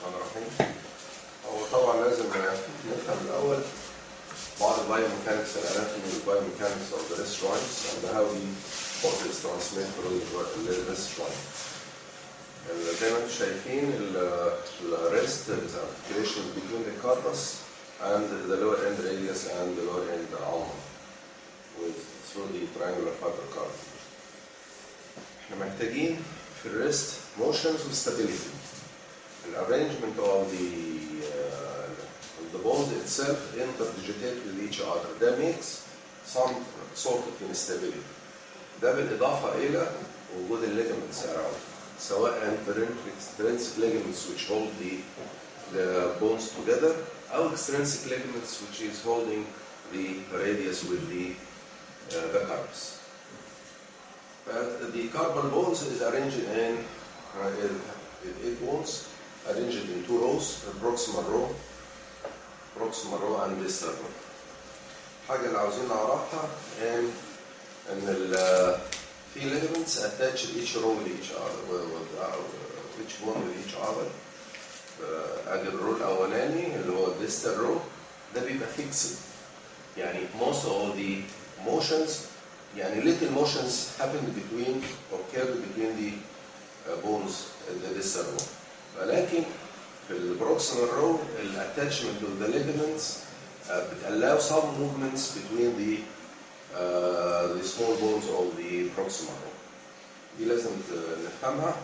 الرحمن الرحيم هو طبعا لازم نفهم الاول بعض البايوميكانكس الاناتومي والبايوميكانكس of the wrist joints and how the body is transmitted through the wrist joint. ال- زي ما انتم شايفين الريست is articulation between the carpus and the lower end radius and the lower end ulna with through the triangular fiber cartilage. احنا محتاجين في الريست motions وstability. الارrangement of the uh, the bones itself interdigitate with each other. That makes some sort of instability. ده بالإضافة إلى وجود الليجمنتس around سواء intrinsic ligaments which hold the, the bones together أو extrinsic ligaments which is holding the radius with the, uh, the carpus. But the carpal bones is arranged in uh, eight bones arranged in two rows, a proximal row, proximal row and distal row. الحاجة اللي عاوزين نعرفها ان ان ال في ligaments attached each row with each other with, with, uh, each one with each other. Uh, ادي الرو الاولاني اللي هو distal row ده بيبقى fixed يعني most of the motions يعني little motions happen between or occur between the uh, bones in the distal row. ولكن في البروكسيمال رو الاتاتشمنت of the ligaments uh, allow some movements between the uh, the small bones of the proximal row. دي لازم ت- نفهمها.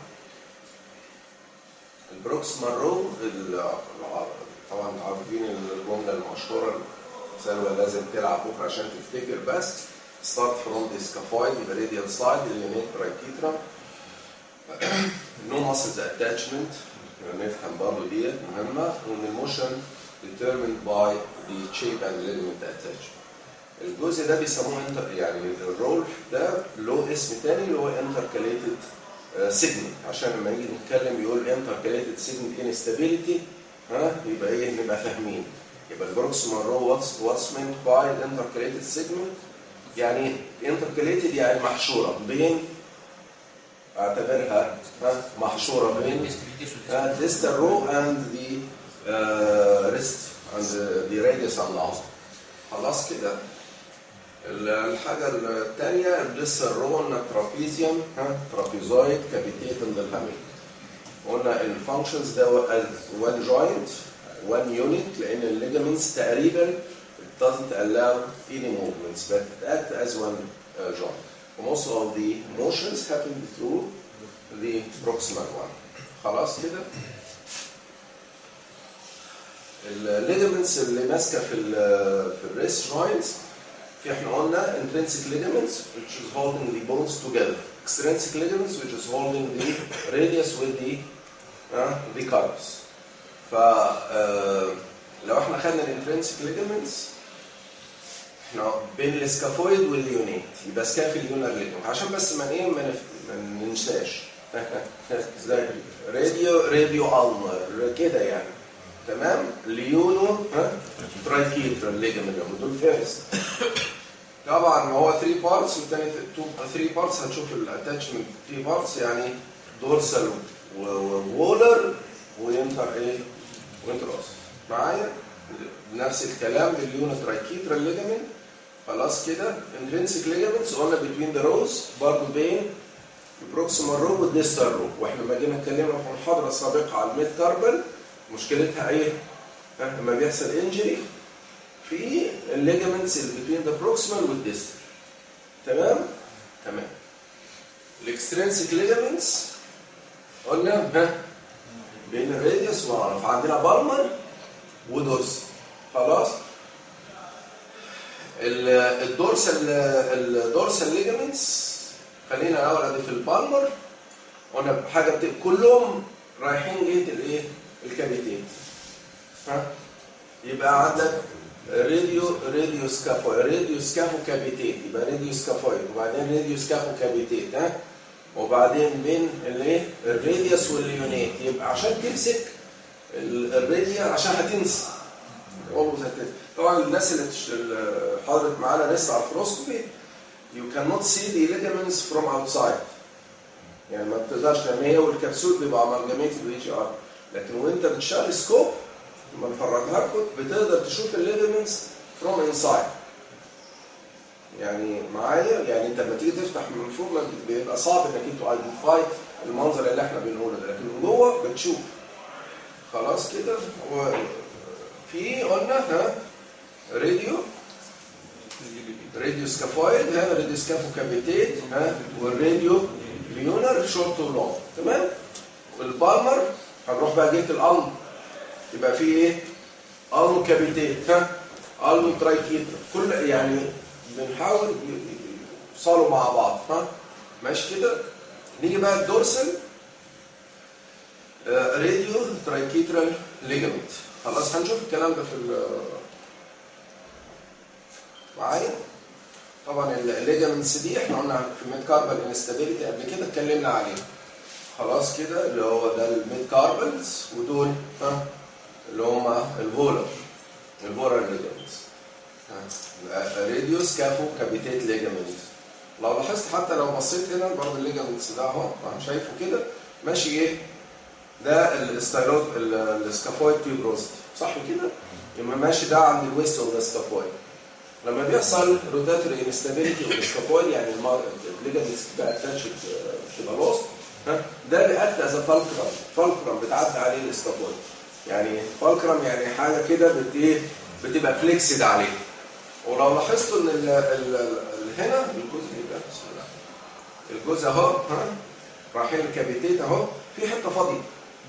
البروكسيمال رو طبعا عارفين الجمله المشهوره سلوى لازم تلعب بكره عشان تفتكر بس start from the scaphoid the radial side the unit brachytrum no muscles attachment نفهم برضه ديت مهمه وان الموشن determined by the shape and ligament attachment. الجزء ده بيسموه انتر يعني الرول ده له اسم تاني اللي هو انتركاليتد سيجمنت عشان لما نيجي نتكلم يقول انتركاليتد سيجمنت انستابيليتي ها يبقى ايه نبقى فاهمين يبقى البروكسيمال رو واتس واتس مينت باي الانتركاليتد سيجمنت يعني انتركاليتد يعني محشوره بين اعتبرها ها محشوره بين uh, distal row and the uh, wrist and the, the radius and the arm. خلاص كده ال- الحاجة الثانية الديستال رو قلنا ترابيزيوم ها ترابيزويد كابيتيت الهامين قلنا الفانكشنز ده وان جوينت وان يونت لأن الليجامنتس تقريبا it doesn't allow any movements but it act as one uh, joint. Most of the motions happen through the proximal one. خلاص كده الليجمنتس اللي ماسكه في ال في الريست جوينتس في احنا قلنا intrinsic ligaments which is holding the bones together extrinsic ligaments which is holding the radius with the uh, the carpus ف آه، لو احنا خدنا الانترنسيك ligaments احنا بين الاسكافويد والليونيت يبقى سكافي اليونر ليجمنت عشان بس ما ايه ما نف- ما ننساش زي راديو راديو النر كده يعني تمام ليونو ها ترايكيترال ليجمنت دول فيرست طبعا هو 3 بارتس والتاني 3 بارتس هنشوف الاتاتشمنت 3 بارتس يعني دورسال وولر وينتر ايه وينتروس معايا نفس الكلام لليونو ترايكيترال ليجمنت خلاص كده انترنسيك ليجمنتس قلنا بتوين ذا روز برضه بين البروكسيمال رو والديستال رو واحنا لما جينا اتكلمنا في المحاضره السابقه على الميد كاربل مشكلتها ايه؟ ها، لما بيحصل انجري في الليجمنتس اللي بين ذا بروكسيمال والديستال تمام؟ تمام الاكسترنسيك ليجمنتس قلنا ها بين الراديوس والعرف عندنا بالمر ودورس خلاص ال- الدورسال الدورسال ليجمنتس خلينا الاول ادي في البالمر قلنا حاجه بت... كلهم رايحين جهه الايه؟ الكابيتين ها يبقى عندك راديو راديو سكافو راديو سكافو كابيتيت يبقى راديو سكافويد وبعدين راديو سكافو كابيتيت ها وبعدين بين الايه الراديوس والليونيت يبقى عشان تمسك ال- الراديا عشان هتنسى always هتنسى. طبعا الناس اللي تش- اللي حضرت معانا ريست ارثروسكوبي you cannot see the ligaments from outside يعني ما بتقدرش لان هي والكبسول بيبقى amalgamated with each other لكن وانت بتشغل سكوب لما نفرجها لكم بتقدر تشوف الليجمنتس فروم انسايد يعني معايا يعني انت لما تيجي تفتح من فوق ما بيبقى صعب انك انت ايدنتيفاي المنظر اللي احنا بنقوله ده لكن من جوه بتشوف خلاص كده في قلنا ها راديو راديو سكافويد ها راديو سكافو كابيتيت ها والراديو ليونر شورت ولونج تمام والبالمر هنروح بقى جهه الالم يبقى في ايه الم كابيتيت ها الم ترايكيتر كل يعني بنحاول يوصلوا مع بعض ها ماشي كده نيجي بقى الدورسل راديو ترايكيترال ليجمنت خلاص هنشوف الكلام ده في معايا طبعا الليجمنتس دي احنا قلنا في الميد كاربال انستابيليتي قبل كده اتكلمنا عليه خلاص كده اللي هو ده الميد كاربلز ودول ها اللي هم الفولر الفولر ليجمنتس راديوس كافو كابيتيت ليجمنتس لو لاحظت حتى لو بصيت هنا برضه الليجمنتس ده اهو انا شايفه كده ماشي ايه ده الستايلوت السكافويد تيوبروستي صح كده يبقى ماشي ده عند الويست اوف ذا سكافويد لما بيحصل روتاتوري انستابيليتي اوف سكافويد يعني الليجمنتس بتبقى اتاتشد بتبقى لوست ده بيأكت از فالكرم فالكرم بتعدي عليه السكافويد يعني فالكرم يعني حاجه كده بت ايه بتبقى فليكسد عليه ولو لاحظتوا ان ال ال هنا الجزء ده بسم الله الجزء اهو ها رايحين الكابيتيت اهو في حته فاضيه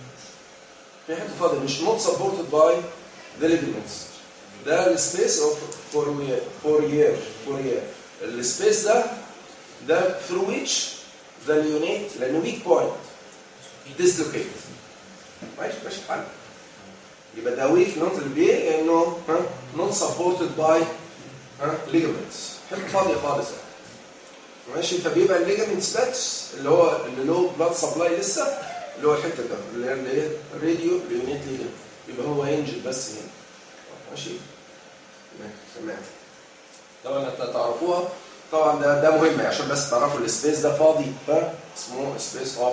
في حته فاضيه مش نوت سبورتد باي ذا ليجمنتس ده السبيس اوف فورير فورير فورير السبيس ده ده through which the neonate لانه weak point dislocate ماشي ماشي حل يبقى ده weak not ليه؟ لانه ها not supported by ها ligaments حته فاضيه خالص ماشي فبيبقى الليجمنتس بس اللي هو اللي له بلاد سبلاي لسه اللي هو الحته ده اللي هي اللي هي راديو ليونيت ليجمنت يبقى هو ينجل بس هنا ماشي تمام طبعا انت تعرفوها طبعا ده ده مهم عشان بس تعرفوا السبيس ده فاضي ها اسمه سبيس اوف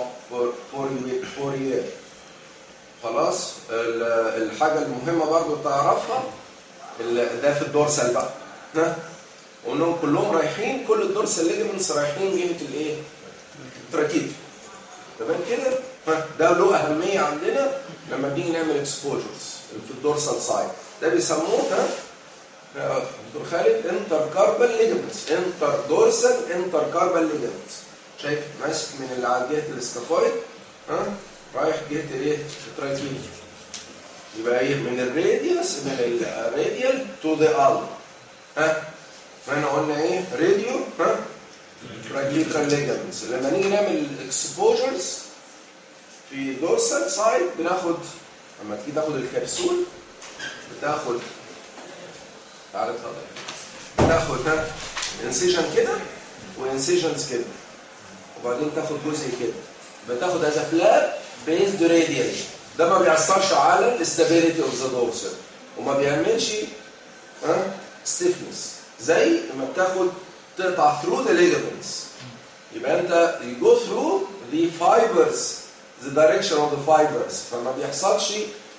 فورير خلاص الحاجه المهمه برضو تعرفها ده في الدورسال بقى ها وانهم كلهم رايحين كل الدورسال ليجمنتس رايحين جهه الايه؟ تراكيت تمام كده؟ ده له اهميه عندنا لما بنيجي نعمل اكسبوجرز في الدورسال سايد ده بيسموه ها دكتور خالد انتر كاربال ليجمنتس انتر دورسال انتر كاربال ليجمنتس شايف ماسك من اللي على جهه الاسكافويد ها رايح جهه الايه؟ التراكيت يبقى ايه من الراديوس من الراديال تو ذا ال ها فاحنا قلنا ايه راديو ها راجيترال ليجمنتس لما نيجي نعمل اكسبوجرز في دورسال سايد بناخد لما تيجي تاخد الكبسول بتاخد تعالى اتفضل بتاخد ها انسيجن كده وانسيجنز كده وبعدين تاخد جزء كده بتاخد از فلاب بيزد راديال ده ما بيأثرش على الاستابيليتي اوف ذا دورسال وما بيعملش ها ستيفنس زي لما بتاخد تقطع through the ligaments يبقى انت you go through the fibers the direction of the fibers فما بيحصلش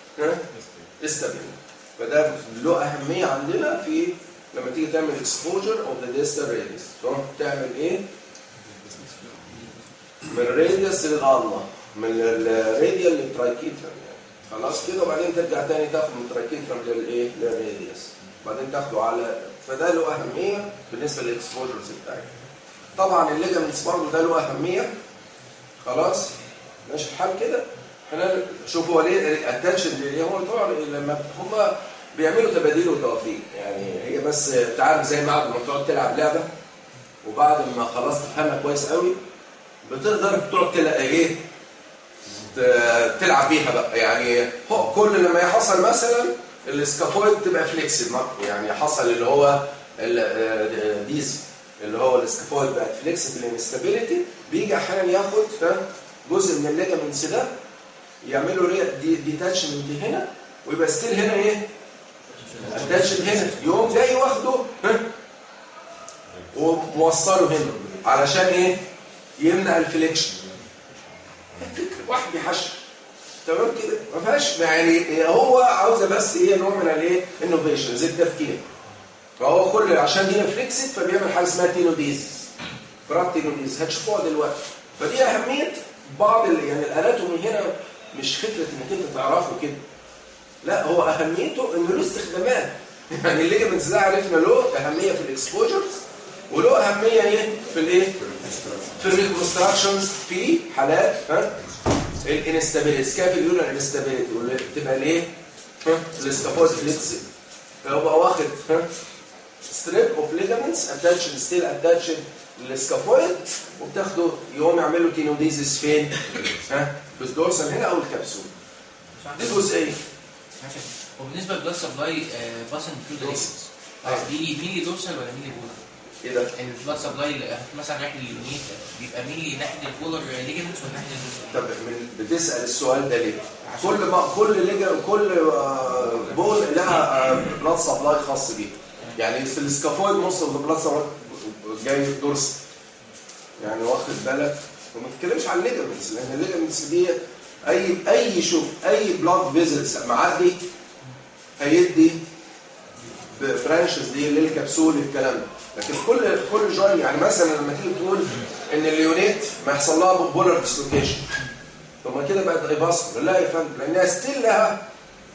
استابيليتي فده له اهميه عندنا في لما تيجي تعمل exposure of the distal radius تروح تعمل ايه؟ من الراديوس للغالة من الراديال للترايكيترم يعني خلاص كده وبعدين ترجع تاني تاخد من الترايكيترم للايه؟ للراديوس بعدين تاخده على فده له اهميه بالنسبه للاكسبوجرز بتاعتك طبعا الليجمنتس برضه ده له اهميه خلاص ماشي الحال كده احنا شوف هو ليه الاتنشن ليه هو طبعا لما هم بيعملوا تباديل وتوافيق يعني هي بس تعرف زي ما ما تقعد تلعب لعبه وبعد ما خلاص تفهمها كويس قوي بتقدر تقعد تلاقي ايه تلعب بيها بقى يعني كل لما يحصل مثلا الاسكافويد تبقى فليكسد يعني حصل اللي هو ديزي اللي هو الاسكافويد بقت فليكسبل انستابيليتي بيجي احيانا ياخد جزء من الليجمنتس ده يعملوا ديتاتشمنت هنا ويبقى ستيل هنا ايه؟ اتاتشد هنا يقوم جاي واخده وموصله هنا علشان ايه؟ يمنع الفليكشن واحد بيحشر تمام كده ما فيهاش يعني هو عاوزه بس ايه نوع من الايه انوفيشن زي التفكير فهو كل عشان دي فليكسد فبيعمل حاجه اسمها تينوديز فرات تينوديز هتشوفوها دلوقتي فدي اهميه بعض ال- يعني الاناتومي هنا مش فكره انك انت تعرفه كده لا هو اهميته انه له استخدامات يعني الليجمنتس ده عرفنا له اهميه في الاكسبوجرز وله اهميه ايه في الايه في الريكونستراكشنز في حالات ها الانستابيليتي سكاف يقول الانستابيليتي واللي بتبقى الايه ها الاستافوز فليكسبل فيبقى واخد ها ستريب اوف ليجامنتس اتاتشد ستيل اتاتشد للسكافويد وبتاخده يقوم يعملوا تينوديزيس فين؟ ها في الدورسال هنا او الكبسول دي جزئيه ماشي وبالنسبه للبلاد سبلاي باسن ثرو ذا دورسال. مين لي مين لي دورسال ولا مين لي بولر؟ ايه ده؟ البلاد سبلاي مثلا ناحيه اليمين بيبقى مين لي ناحيه البولر ليجمنتس ولا ناحيه الدورسال؟ طب من بتسال السؤال ده ليه؟ كل ما كل ليجا كل آه، بول لها بلاد سبلاي خاص بيها يعني في السكافويد نص البلاد سبلاي جاي دورس يعني واخد بالك وما تتكلمش عن الليجمنتس لان الليجمنتس دي اي اي شوف اي بلاد فيزلز معدي هيدي برانشز دي للكبسول الكلام ده لكن كل كل جوين يعني مثلا لما تيجي تقول ان اليونيت ما يحصل لها بولر ديسلوكيشن طب ما كده بقت ايباسكول لا يا فندم لانها ستيل لها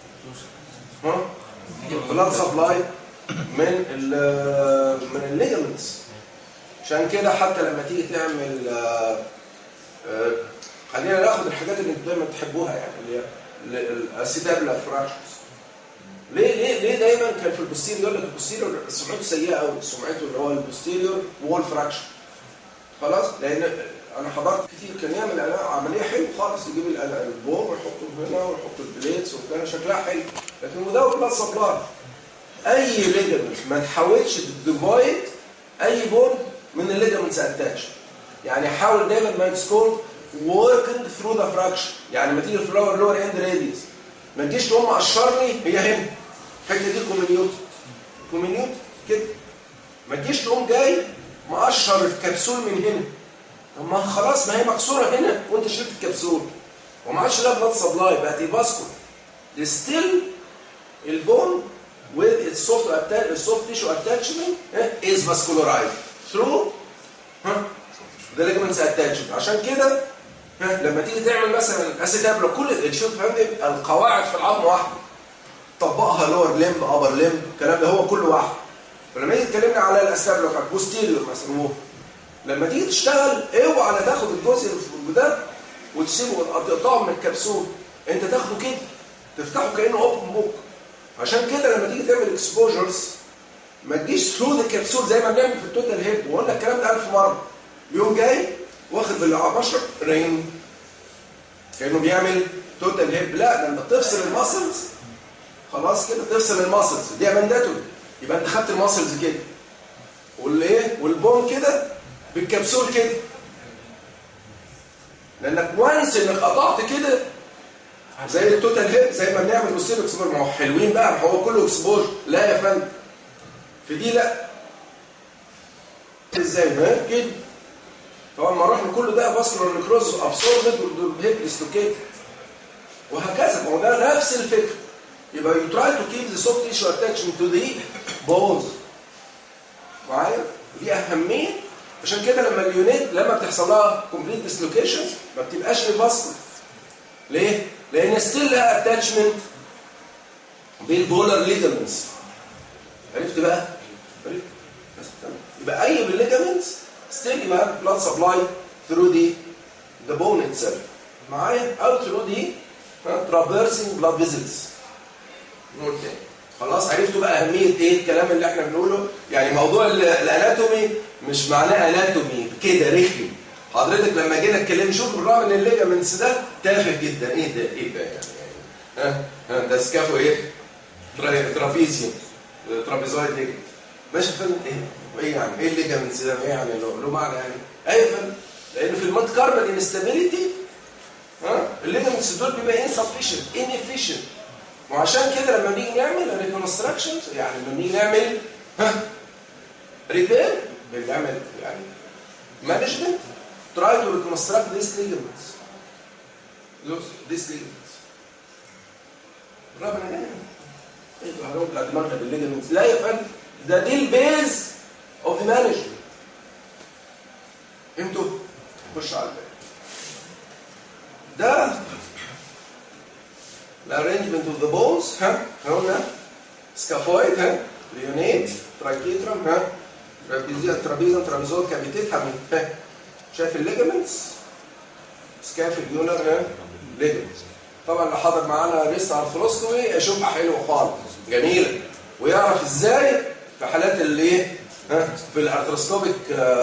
ها بلاد سبلاي من ال من الليجمنتس عشان كده حتى لما تيجي تعمل آه، آه، خلينا ناخد الحاجات اللي انتوا دايما تحبوها يعني اللي هي الاسيدابلا فراكشنز ليه ليه ليه دايما كان في البوستيريور يقول لك البوستيريور سمعته سيئه قوي سمعته اللي هو البوستيريور وول فراكشن خلاص لان انا حضرت كتير كان يعمل عمليه حلو خالص يجيب ال- البوم ويحطه هنا ويحط البليتس وبتاع شكلها حلو لكن without blood supply اي ليجمنت ما تحاولش تديفايد اي بون من الليجمنتس اتاتش يعني حاول دايما ما تسكول working through the fraction يعني ما تيجي في اللور لور اند راديوس ما تجيش تقوم مقشرني هي هنا الحته دي كومينيوت كومينيوت كده ما تجيش تقوم جاي مقشر الكبسول من هنا طب ما خلاص ما هي مكسوره هنا وانت شلت الكبسول وما عادش لها بلاد سبلاي بقت ايباسكول ستيل البون with its soft atta- soft tissue attachment eh, is vascularized through ها the ligaments attachment عشان كده ها لما تيجي تعمل مثلا اسيتابلا كل شوف فهمت القواعد في العظم واحده طبقها لور ليم ابر ليم الكلام ده هو كله واحد ولما تيجي تكلمنا على الاسيتابلا بتاعت بوستيريور مثلا هو لما تيجي تشتغل اوعى لا تاخد الجزء اللي ده وتسيبه وتقطعه من الكبسول انت تاخده كده تفتحه كانه اوبن بوك عشان كده لما تيجي تعمل اكسبوجرز ما تجيش ثرو ذا كبسول زي ما بنعمل في التوتال هيب وقلنا الكلام ده 1000 مره يوم جاي واخد بالعبشر رين كانه بيعمل توتال هيب لا لما تفصل الماسلز خلاص كده تفصل الماسلز دي مانداتوري يبقى انت خدت الماسلز كده والايه والبون كده بالكبسول كده لانك وانس انك قطعت كده زي التوتال هيب زي ما بنعمل بوستيريو اكسبور ما هو حلوين بقى ما هو كله اكسبور لا يا فندم في دي لا ازاي ما كده طبعا ما رحنا كله ده فاسكولار نكروز ابسوربد والهيب ديسلوكيت وهكذا ما هو ده نفس الفكره يبقى you try to keep the soft tissue attachment to the bones معايا دي اهميه عشان كده لما اليونيت لما بتحصل لها كومبليت ديسلوكيشن ما بتبقاش ريفاسكولار ليه؟ لان ستيل لها اتاتشمنت بالبولار ليجامنتس عرفت بقى؟ عرفت؟ بس تمام. يبقى اي بالليجامنتس ستيل يبقى بلاد سبلاي ثرو دي ذا بون اتسيلف معايا او ثرو دي ترافيرسنج بلاد فيزلز نقول تاني خلاص عرفتوا بقى اهميه ايه الكلام اللي احنا بنقوله يعني موضوع ال- الاناتومي مش معناه اناتومي كده رخم حضرتك لما جينا اتكلم شوف بالرغم ان الليجامنتس ده تافه جدا ايه ده ايه ده يعني ها ها ده سكافو ايه ترا- ترابيزيوم ترابيزويد ليجمنت ماشي يا فندم ايه ايه يعني ايه الليجامنتس ده ايه يعني له له معنى يعني ايوه يا فندم لان في الماد كاربال انستابيليتي ها الليجمنتس دول بيبقى insufficient inefficient وعشان كده لما بنيجي نعمل ريكونستراكشن يعني لما بنيجي نعمل ها ريبير بنعمل يعني مانجمنت try to reconstruct these ligaments those these ligaments الرابع ايه ايه هنوجع دماغنا بالليجمنتس لا يا فندم ده دي البيز اوف ذا مانجمنت انتوا خش على الباقي ده الارينجمنت اوف ذا بونز ها إحنا قلنا سكافويد ها ليونيت تراكيترم ها ترابيزيا ترابيزا ترابيزول كابيتيت ها ها شايف الليجمنتس سكافل يونر ها ليجمنتس طبعا اللي حاضر معانا ريست ارثروسكومي يشوفها حلوه خالص جميله ويعرف ازاي في حالات اللي ايه ها في الارثروسكوبيك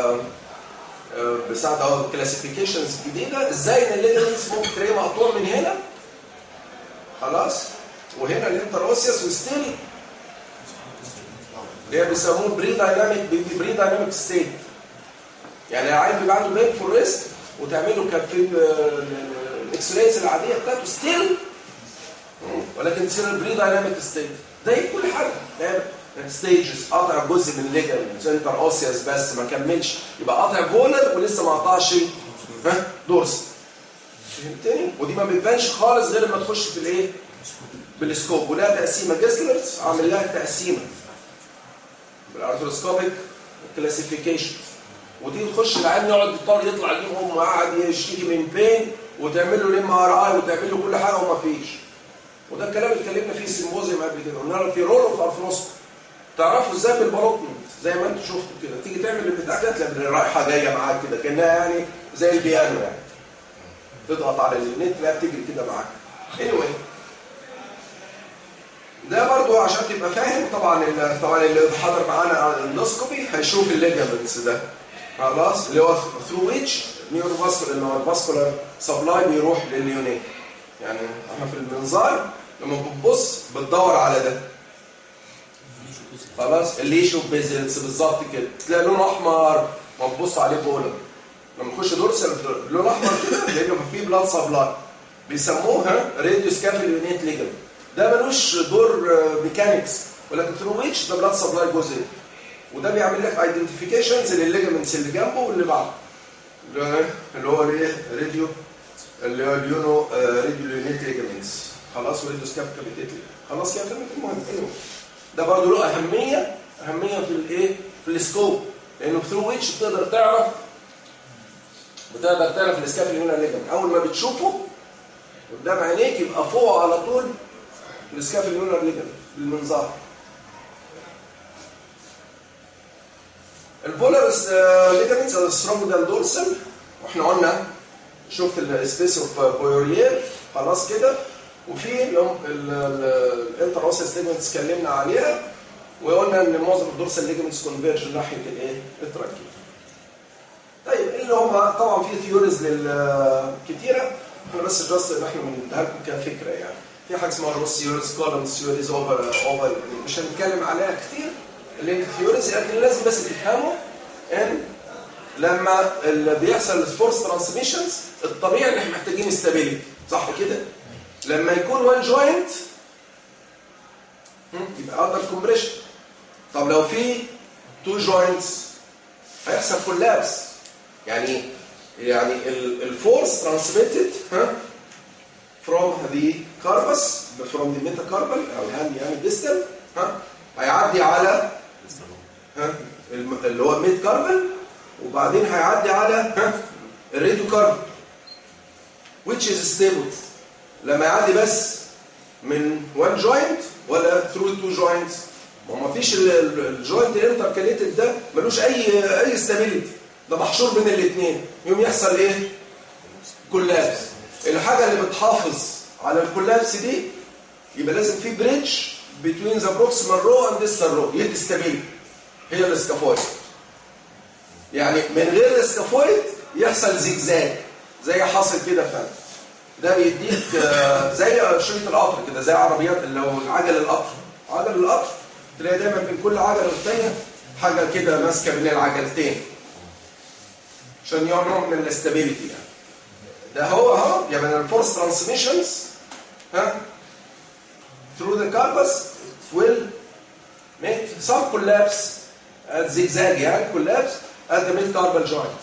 بساعد اهو الكلاسيفيكيشنز الجديده ازاي ان الليجمنتس ممكن تلاقيه مقطوع من هنا خلاص وهنا الانتروسيوس وستيل اللي هي بيسموه بري دايناميك بري دايناميك ستيت يعني العيل بيبقى عنده بين فور ريست وتعمل له كان في الاكس رايز العاديه بتاعته ستيل ولكن تصير البري دايناميك ستيت ده كل حاجه ستيجز قطع جزء من الليجمنت انتر اوسيوس بس ما كملش يبقى قطع فولر ولسه ما قطعش ها دورس فهمتني ودي ما بتبانش خالص غير لما تخش في الايه بالسكوب ولها تقسيمه جيسلرز عامل لها تقسيمه بالارثروسكوبيك كلاسيفيكيشن ودي تخش العيال يقعد يضطر يطلع اليوم هم قاعد يشتكي من بين وتعمل له الام ار اي وتعمل له كل حاجه وما فيش وده الكلام اللي اتكلمنا فيه السيمبوزيوم قبل كده قلنا له في رول اوف ارثروسكوب تعرفوا ازاي بالبلوتمنت زي ما انتم شفتوا كده تيجي تعمل البتاع كده تلاقي رايحه جايه معاك كده كانها يعني زي البيانو يعني تضغط على النت تلاقيها بتجري كده معاك anyway ده برضو عشان تبقى فاهم طبعا ال- طبعا اللي حضر معانا على الاندوسكوبي هيشوف الليجامنتس ده خلاص اللي هو ثرو ويتش نيورو فاسكولار اللي هو الفاسكولار سبلاي بيروح لليونين يعني احنا في المنظار لما بتبص بتدور على ده خلاص اللي يشوف بيزلز بالظبط كده تلاقي لونه احمر ما تبص عليه بولر لما نخش دورسال لون احمر كده لانه فيه بلاد سبلاي بيسموها راديو سكافل يونيت ليجمنت ده ملوش دور ميكانكس ولكن ثرو ويتش ده بلاد سبلاي جزء وده بيعمل لك ايدنتيفيكيشنز للليجمنتس اللي جنبه واللي بعده اللي هو الايه راديو اللي هو اليونو راديو يونيت ليجمنتس خلاص وراديو سكاف كابيتيت خلاص كده كلمه المهم anyway. ده برضه له اهميه اهميه في الايه في السكوب لانه ثرو ويتش بتقدر تعرف بتقدر تعرف الاسكاف اللي هنا ليجمنت اول ما بتشوفه قدام عينيك يبقى فوق على طول الاسكاف اللي هنا ليجمنت بالمنظار البولارس ليجمنتس او السترومودال دورسال واحنا قلنا شفت السبيس اوف بويورير خلاص كده وفي الانتر اوسيس ليجمنتس اتكلمنا عليها وقلنا ان معظم الدورسال ليجمنتس كونفيرج ناحيه الايه التراكيه طيب ايه اللي هم طبعا في ثيوريز كتيره احنا بس جاست ان احنا بنديها لكم كفكره يعني في حاجه اسمها روس ثيوريز كولم ثيوريز اوفر اوفر مش هنتكلم عليها كتير اللينك ثيوريز لكن لازم بس تفهموا ان لما اللي بيحصل الفورس ترانسميشنز الطبيعي ان احنا محتاجين استابيليتي صح كده؟ لما يكون وان جوينت يبقى اندر كومبريشن طب لو في تو جوينتس هيحصل كولابس يعني يعني الفورس ترانسميتد ها from the carpus from the metacarpal او الهاند يعني distal ها هيعدي على ها الم- اللي هو الميد كاربل وبعدين هيعدي على ها الراديو كاربل which is stable لما يعدي بس من one joint ولا through two joints ما هو مفيش الجوينت الانتركاليتد ده ملوش اي اي stability ده محشور بين الاثنين يوم يحصل ايه كولابس الحاجه اللي بتحافظ على الكولابس دي يبقى لازم في بريدج بين ذا بروكسيمال رو اند distal رو يدي stability هي الاسكافويد يعني من غير الاسكافويد يحصل زجزاج زي حاصل كده فعلا ده بيديك آه، زي شريط القطر كده زي عربيات اللي هو عجل القطر عجل القطر تلاقي دايما بين كل عجله والثانيه حاجه كده ماسكه بين العجلتين عشان يعمل نوع من الاستابيليتي يعني ده هو اهو يعني الفورس ترانسميشنز ها through the carpus will make some collapse at zigzag يعني collapse at the mid carpal joints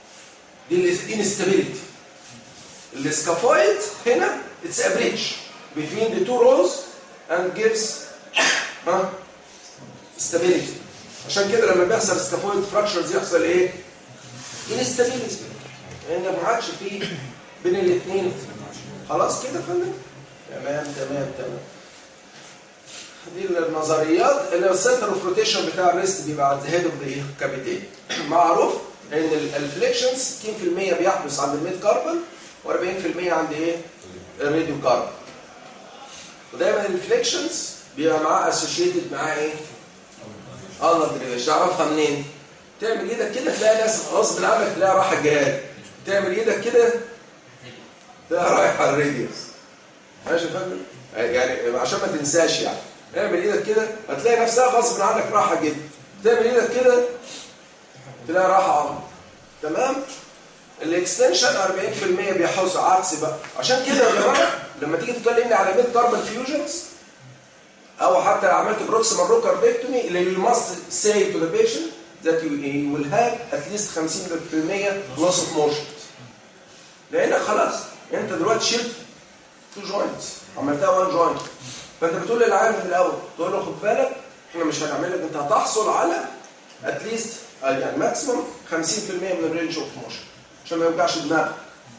دي الانستابيليتي السكافويد هنا اتس ا بريدج between the two rows and gives ها stability عشان كده لما بيحصل سكافويد فراكشرز يحصل ايه؟ instability لان ما عادش فيه بين الاثنين خلاص كده يا فندم تمام تمام تمام دي النظريات اللي السنتر اوف روتيشن بتاع الريست بيبقى عند هيد اوف ذا كابيتين معروف ان الفليكشنز 60% بيحدث عند الميد كاربون و40% عند ايه؟ الراديو كاربون ودايما الفليكشنز بيبقى معاه اسوشيتد معاه ايه؟ الله دريفيشن تعرفها منين؟ تعمل ايدك كده تلاقي ناس غصب عنك تلاقيها رايحه الجهاد تعمل ايدك كده تلاقيها رايحه على الراديوس ماشي يا فندم؟ يعني عشان ما تنساش يعني اعمل ايدك كده هتلاقي نفسها غصب عنك راحه جدا تعمل ايدك كده تلاقي راحه عمر تمام الاكستنشن 40% بيحوز عكس بقى عشان كده يا جماعه لما تيجي تكلمني على ميد كاربون فيوجنز او حتى عملت بروكسيمال روكر فيكتومي اللي you must say to the patient that you, you will have at least 50% loss of motion لانك خلاص انت دلوقتي شلت تو جوينتس عملتها وان جوينت فانت بتقول للعيان من الاول تقول له خد بالك احنا مش هنعمل لك انت هتحصل على اتليست يعني ماكسيمم 50% من الرينج اوف موشن عشان ما يوجعش دماغك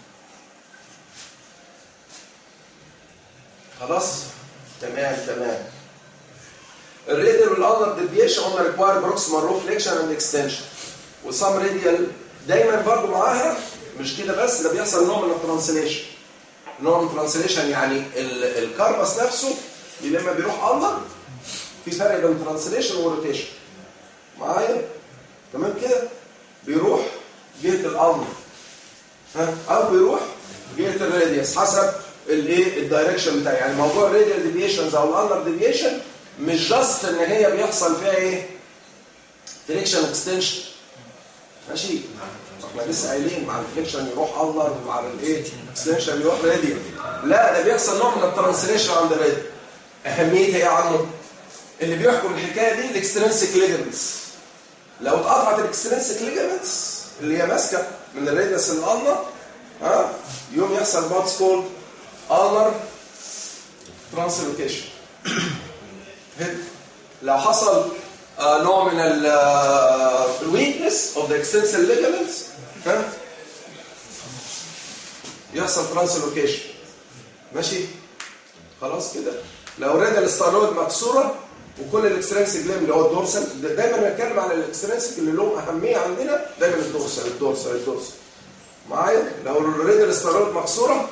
خلاص تمام تمام الراديال والاذر ديفيشن قلنا ريكواير بروكسيمال رو فليكشن اند اكستنشن وسام راديال دايما برضو معاها مش كده بس ده بيحصل نوع من الترانسليشن نوع من الترانسليشن يعني الكاربس نفسه لما بيروح اندر في فرق بين ترانسليشن وروتيشن معايا تمام كده بيروح جهه الامر ها او بيروح جهه الراديوس حسب الايه الدايركشن بتاعي يعني موضوع الراديال ديفيشنز او الاندر ديفيشن مش جاست ان هي بيحصل فيها ايه فليكشن اكستنشن ماشي احنا لسه قايلين مع الفليكشن يروح اندر ومع الايه اكستنشن يروح راديال لا ده بيحصل نوع من الترانسليشن عند الراديال اهميتها ايه يا عمو اللي بيحكم الحكايه دي الاكسترنسيك ليجمنتس لو اتقطعت الاكسترنسيك ليجمنتس اللي هي ماسكه من الراديوس الالنر ها يوم يحصل واتس كولد النر ترانسلوكيشن لو حصل آه نوع من الويكنس اوف ذا اكستنسال ليجمنتس ها يحصل ترانسلوكيشن ماشي خلاص كده لو الراديال الستانويد مكسوره وكل الاكسترنسيك ليم اللي هو الدورسال دايما بنتكلم عن الاكسترنسيك اللي لهم اهميه عندنا دايما الدورسال الدورسال الدورسال معايا لو الراديال الستانويد مكسوره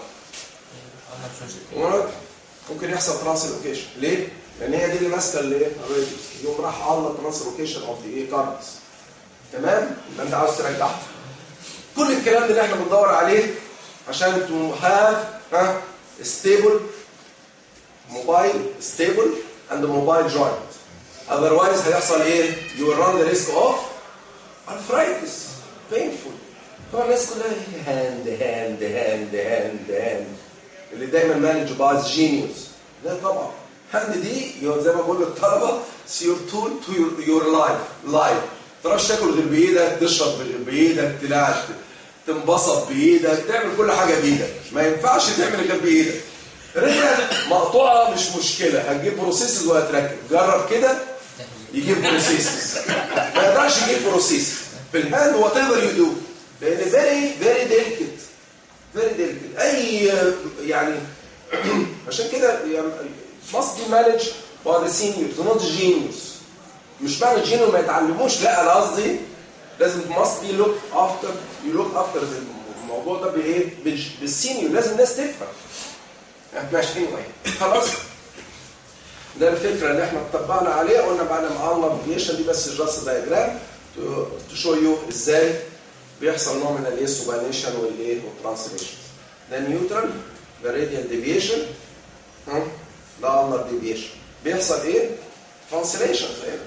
ممكن يحصل ترانسلوكيشن ليه؟ لان هي دي اللي ماسكه الايه؟ الراديوس يوم راح على ترانسلوكيشن اوف ذا ايه كاربس تمام؟ يبقى انت عاوز ترجعها كل الكلام ده اللي احنا بندور عليه عشان تو هاف ها ستيبل موبايل ستيبل and mobile joint. Otherwise هيحصل ايه؟ You will run the risk of arthritis. Painful. هو الناس كلها هاند هاند هاند هاند هاند اللي دايما مانج باز جينيوس. لا طبعا. هاند دي زي ما بقول للطلبه it's your tool to your, your life. life. تروحش تاكل غير بايدك، تشرب غير بايدك، تلعب تنبسط بايدك، تعمل كل حاجه بايدك. ما ينفعش تعمل غير بايدك. رجلك مقطوعه مش مشكله هتجيب بروسيسز وهتركب جرب كده يجيب بروسيسز ما يقدرش يجيب بروسيس في الهاند وات ايفر يو دو لان فيري فيري ديليكت فيري ديليكت اي يعني عشان كده must be managed by the seniors not the genius مش معنى الجينيور ما يتعلموش لا انا قصدي لازم must be look after you look after الموضوع ده بايه بالسينيور لازم الناس تفهم ماشي anyway خلاص ده الفكره اللي احنا اتطبقنا عليها قلنا بعد ما عملنا الديفيشن دي بس جاست دايجرام تو شو يو ازاي بيحصل نوع من الايه سوبانيشن والايه والترانسليشن ده نيوترال ده راديال ديفيشن ده النر ديفيشن بيحصل ايه؟ ترانسليشن زي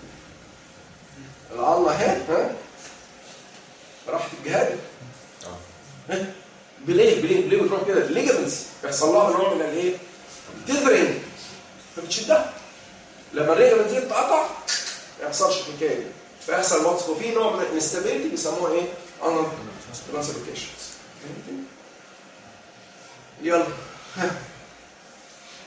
العلمه اهي ها راحت الجهاد بليه بليه بليه بتروح كده الليجمنتس بيحصل لها نوع من الايه؟ تذرنج فبتشدها لما الليجمنت دي تتقطع ما يحصلش الحكايه دي فيحصل واتس وفي نوع من الانستابيلتي بيسموها ايه؟ انر ترانسلوكيشنز يلا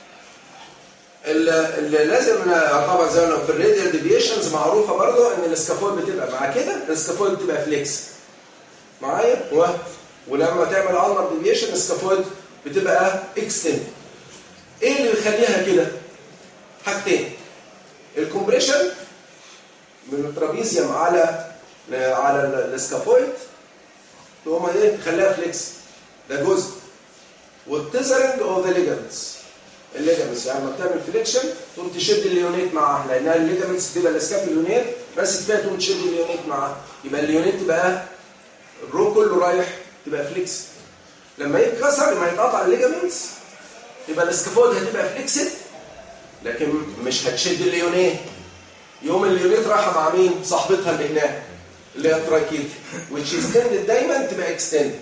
اللي اللي لازم طبعا زي ما قلنا في الراديال ديفيشنز معروفه برضو ان الاسكافول بتبقى مع كده الاسكافول بتبقى فليكس معايا و... ولما تعمل النر ديفيشن الاسكافول بتبقى اكستند ايه اللي بيخليها كده حاجتين الكومبريشن من الترابيزيوم على على الاسكافويد تقوم ايه تخليها فليكس ده جزء والتزرنج اوف ذا ليجامنتس الليجامنتس يعني لما بتعمل فليكشن تقوم تشد اليونيت معاها لانها الليجامنتس بتبقى الاسكاف اليونيت بس كفايه تقوم تشد اليونيت معاها يبقى اليونيت تبقى الرو كله رايح تبقى فليكس لما يتكسر لما يتقطع الليجامنتس يبقى الاسكافويد هتبقى فليكسد لكن مش هتشد اليونيت يوم اليونيت رايحه مع مين؟ صاحبتها اللي هناك اللي هي التراكيت which extended دايما تبقى extended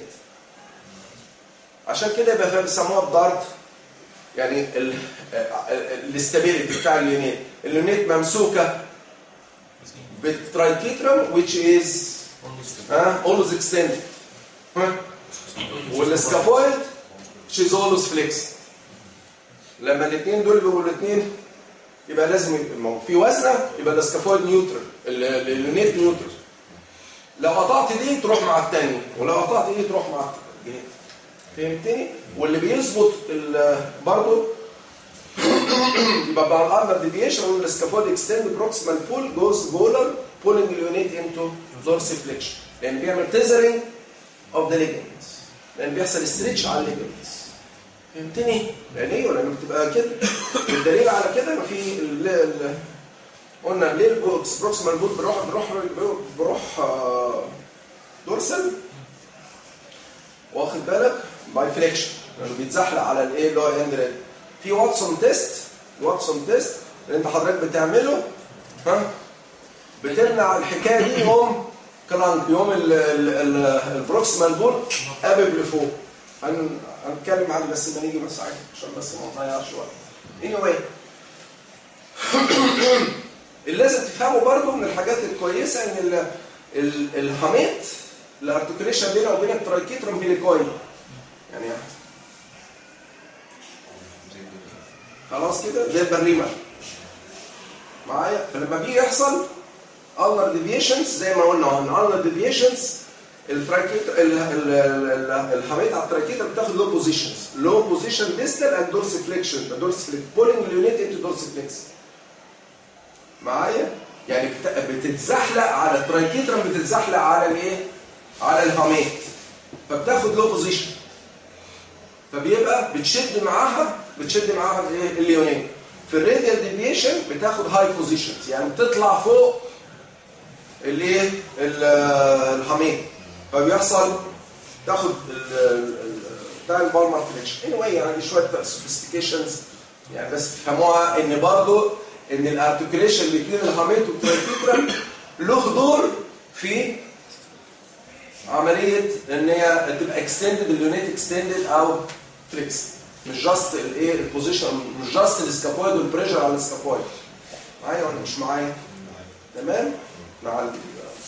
عشان كده يبقى فاهم بيسموها الدارت يعني الاستابيليتي بتاع اليونيت اليونيت ممسوكه بالترايكيترم which is ها always extended ها والسكافويد which is always flexed لما الاثنين دول بيبقوا الاثنين يبقى لازم يبقى ما هو في وزنه يبقى الاسكافويد نيوترال اليونيت نيوترال لو قطعت دي تروح مع الثانيه ولو قطعت دي تروح مع الثانيه فهمتني واللي بيظبط برضه يبقى مع الارمر ديفيشن والاسكافويد اكستند بروكسيمال بول جوز جولر بولينج اليونيت انتو دورسي فليكشن لان بيعمل تيزرنج اوف ذا ليجمنتس لان بيحصل ستريتش على الليجمنتس فهمتني؟ يعني ايه ولا بتبقى كده والدليل على كده ما في ال- ال- قلنا ليه البروكسيمال بول بروح بروح بروح آه، دورسال واخد بالك باي فليكشن لانه بيتزحلق على الايه اللي هو اند في واتسون تيست واتسون تيست اللي انت حضرتك بتعمله ها بتمنع الحكايه دي يوم كلانك يوم ال- ال- ال- البروكسيمال بول قابب لفوق هن- هنتكلم عنه بس لما نيجي بس عادي عشان بس ما نضيعش وقت anyway اللي لازم تفهمه برضو من الحاجات الكويسه ان ال- ال- الهاميت الارتكوليشن بينه وبين الترايكيترم هيليكويد يعني خلاص كده زي البريمه معايا فلما بيجي يحصل ulnar deviations زي ما قلنا ان ulnar deviations التراكيتر الحمايه على التراكيتر بتاخد لو بوزيشنز لو بوزيشن ديستال اند دورس فليكشن دورس فليك بولينج اليونيت انتو دورس فليكس معايا يعني بت- بتتزحلق على التراكيترم بتتزحلق على الايه على الهاميت فبتاخد لو بوزيشن فبيبقى بتشد معاها بتشد معاها الايه اليونين في الراديال ديفيشن بتاخد هاي بوزيشنز يعني بتطلع فوق الايه ال- الهامين فبيحصل تاخد ال- ال- ال- بتاع البالمر فليكشن anyway يعني شويه سوفيستيكيشنز يعني بس تفهموها ان برضو ان الارتكوليشن بين الهاميت والتراكيترم له دور في عمليه ان هي تبقى اكستندد اليونيت اكستندد او فليكس مش جاست الايه البوزيشن مش جاست السكابويد والبريشر على السكابويد معايا ولا مش معايا تمام مع ال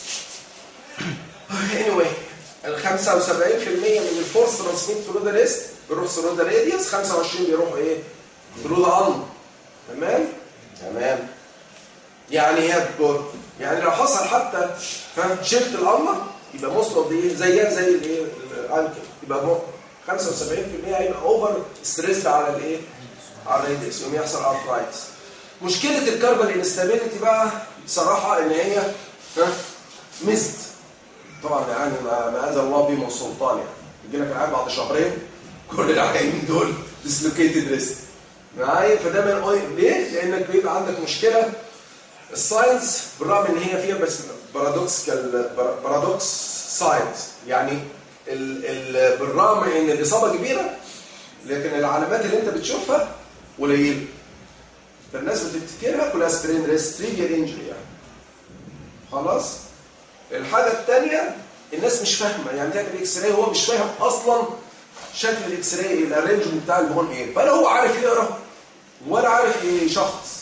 anyway ال 75% من الفورس ترانسميت ثرو ذا ريست بيروح ثرو ذا راديوس 25 بيروحوا ايه؟ ثرو ذا ان تمام؟ تمام يعني ايه الدكتور؟ يعني لو حصل حتى ها شلت الامه يبقى موست اوف ايه زيها زي الايه الانكل يبقى مو- 75% هيبقى اوفر ستريسد على الايه؟ على الراديوس يوم يحصل ارثرايتس مشكله الكربون انستابيليتي بقى بصراحه ان هي ها مزد طبعا يعني ما ما انزل الله به من سلطان يعني يجي لك العيان بعد شهرين كل العيانين دول ديسلوكيتد ريست معايا فده من أي- ليه؟ لانك بيبقى عندك مشكله الساينس بالرغم ان هي فيها بس بارادوكسكال بارادوكس ساينس يعني ال ال بالرغم ان الاصابه كبيره لكن العلامات اللي انت بتشوفها قليله فالناس بتفتكرها كلها سبرين ريست تريفيال انجري يعني خلاص الحاجه الثانيه الناس مش فاهمه يعني تعمل اكس راي هو مش فاهم اصلا شكل الاكس راي الارينجمنت بتاع البون ايه فلا هو عارف يقرا ولا عارف يشخص